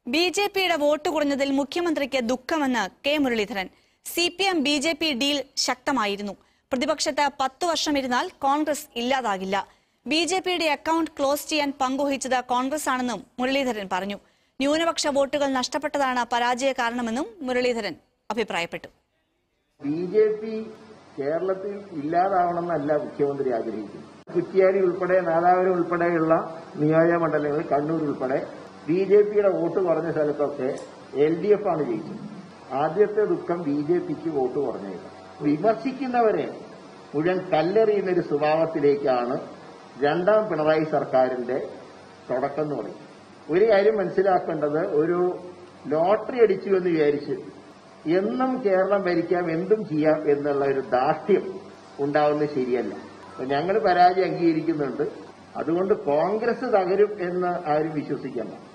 B J പിയുടെ vote കുറഞ്ഞതിൽ മുഖ്യമന്ത്രിക്ക് ദുഃഖമെന്ന് K Muraleedharan C P M B J P deal ശക്തമായിരുന്നു പ്രതിപക്ഷത്ത് പത്തു വർഷം ഇരുന്നാൽ കോൺഗ്രസ് ഇല്ലാതാകില്ല ബി ജെ പിയുടെ അക്കൌണ്ട് ക്ലോസ് ചെയ്യാൻ പങ്കുവഹിച്ചത് കോൺഗ്രസ് ആണെന്നും മുരളീധരൻ പറഞ്ഞു ന്യൂനപക്ഷ വോട്ടുകൾ നഷ്ടപ്പെട്ടതാണ് പരാജയ കാരണമെന്നും മുരളീധരൻ അഭിപ്രായപ്പെട്ടു ബി ജെ പി കേരളത്തിൽ ഇല്ലാതാവണമെന്നല്ല മുഖ്യമന്ത്രി ആഗ്രഹിക്കുന്നത് കുറ്റ്യാടി ഉൾപ്പെടെ നാദാപുരം ഉൾപ്പെടെയുള്ള നിയോജക മണ്ഡലങ്ങളിൽ കണ്ണൂർ ഉൾപ്പെടെ ബി ജെ പിയുടെ വോട്ട് കുറഞ്ഞ സ്ഥലത്തൊക്കെ എൽ ഡി എഫ് ആണ് ജയിച്ചത് ആദ്യത്തെ ദുഃഖം ബി ജെ പിക്ക് വോട്ട് കുറഞ്ഞത് വിമർശിക്കുന്നവരെ മുഴുവൻ കല്ലെറിയുന്ന ഒരു സ്വഭാവത്തിലേക്കാണ് രണ്ടാം പിണറായി സർക്കാരിന്റെ തുടക്കം എന്ന് പറയും ഒരു കാര്യം മനസ്സിലാക്കേണ്ടത് ഒരു ലോട്ടറി അടിച്ചു എന്ന് വിചാരിച്ച് എന്നും കേരളം ഭരിക്കാം എന്തും ചെയ്യാം എന്നുള്ള ഒരു ദാർഢ്യം ഉണ്ടാവുന്നത് ശരിയല്ല അപ്പൊ ഞങ്ങൾ പരാജയം അംഗീകരിക്കുന്നുണ്ട് അതുകൊണ്ട് കോൺഗ്രസ് തകരും എന്ന് ആരും വിശ്വസിക്കണ്ട